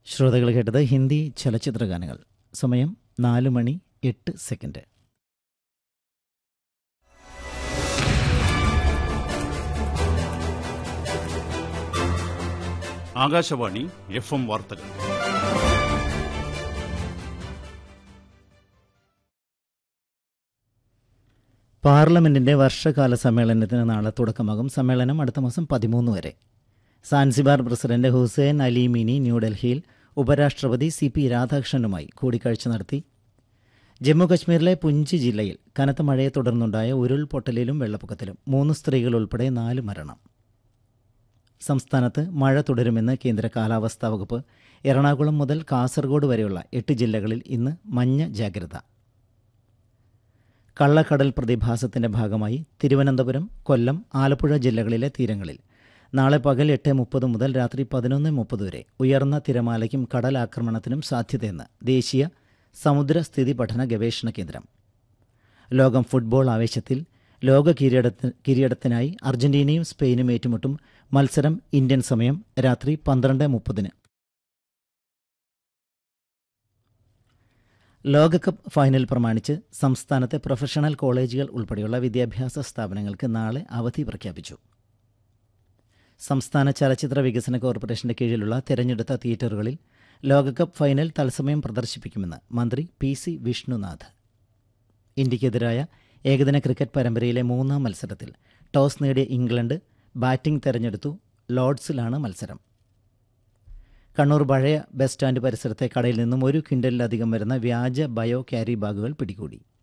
ശ്രോതാകൾ കേട്ടത് ഹിന്ദി ചലച്ചിത്ര ഗാനങ്ങൾ സമയം നാല് മണി എട്ട് സെക്കൻഡ് ആകാശവാണി എഫ് എം വാർത്തകൾ പാർലമെന്റിന്റെ വർഷകാല സമ്മേളനത്തിന് നാളെ തുടക്കമാകും സമ്മേളനം അടുത്ത മാസം പതിമൂന്ന് വരെ Zanzibar president Hussein Ali Mwinyi ന്യൂഡൽഹിയിൽ ഉപരാഷ്ട്രപതി സി പി രാധാകൃഷ്ണനുമായി കൂടിക്കാഴ്ച നടത്തി ജമ്മുകശ്മീരിലെ പുഞ്ച് ജില്ലയിൽ കനത്ത മഴയെ തുടർന്നുണ്ടായ ഉരുൾപൊട്ടലിലും വെള്ളപ്പൊക്കത്തിലും മൂന്ന് സ്ത്രീകൾ ഉൾപ്പെടെ നാല് മരണം സംസ്ഥാനത്ത് മഴ തുടരുമെന്ന് കേന്ദ്ര കാലാവസ്ഥാ വകുപ്പ് എറണാകുളം മുതൽ കാസർഗോഡ് വരെയുള്ള എട്ട് ജില്ലകളിൽ ഇന്ന് മഞ്ഞ ജാഗ്രത കള്ളക്കടൽ പ്രതിഭാസത്തിന്റെ ഭാഗമായി തിരുവനന്തപുരം കൊല്ലം ആലപ്പുഴ ജില്ലകളിലെ തീരങ്ങളിൽ നാളെ പകൽ എട്ട് മുപ്പത് മുതൽ രാത്രി പതിനൊന്ന് മുപ്പത് വരെ ഉയർന്ന തിരമാലയ്ക്കും കടലാക്രമണത്തിനും സാധ്യതയെന്ന് ദേശീയ സമുദ്ര സ്ഥിതി പഠന ഗവേഷണ കേന്ദ്രം ലോകം ഫുട്ബോൾ ആവേശത്തിൽ ലോക കിരീടത്തി കിരീടത്തിനായി അർജന്റീനയും സ്പെയിനും ഏറ്റുമുട്ടും മത്സരം ഇന്ത്യൻ സമയം രാത്രി പന്ത്രണ്ട് മുപ്പതിന് ലോകകപ്പ് ഫൈനൽ പ്രമാണിച്ച് സംസ്ഥാനത്തെ പ്രൊഫഷണൽ കോളേജുകൾ ഉൾപ്പെടെയുള്ള വിദ്യാഭ്യാസ സ്ഥാപനങ്ങൾക്ക് നാളെ അവധി പ്രഖ്യാപിച്ചു സംസ്ഥാന ചലച്ചിത്ര വികസന കോർപ്പറേഷന്റെ കീഴിലുള്ള തെരഞ്ഞെടുത്ത തിയേറ്ററുകളിൽ ലോകകപ്പ് ഫൈനൽ തത്സമയം പ്രദർശിപ്പിക്കുമെന്ന് മന്ത്രി പി സി വിഷ്ണുനാഥ് ഇന്ത്യക്കെതിരായ ഏകദിന ക്രിക്കറ്റ് പരമ്പരയിലെ മൂന്നാം മത്സരത്തിൽ ടോസ് നേടിയ ഇംഗ്ലണ്ട് ബാറ്റിംഗ് തെരഞ്ഞെടുത്തു ലോർഡ്സിലാണ് മത്സരം കണ്ണൂർ പഴയ ബസ് സ്റ്റാൻഡ് പരിസരത്തെ കടയിൽ നിന്നും ഒരു ക്വിൻ്റലിലധികം വരുന്ന വ്യാജ ബയോ ക്യാരി ബാഗുകൾ പിടികൂടി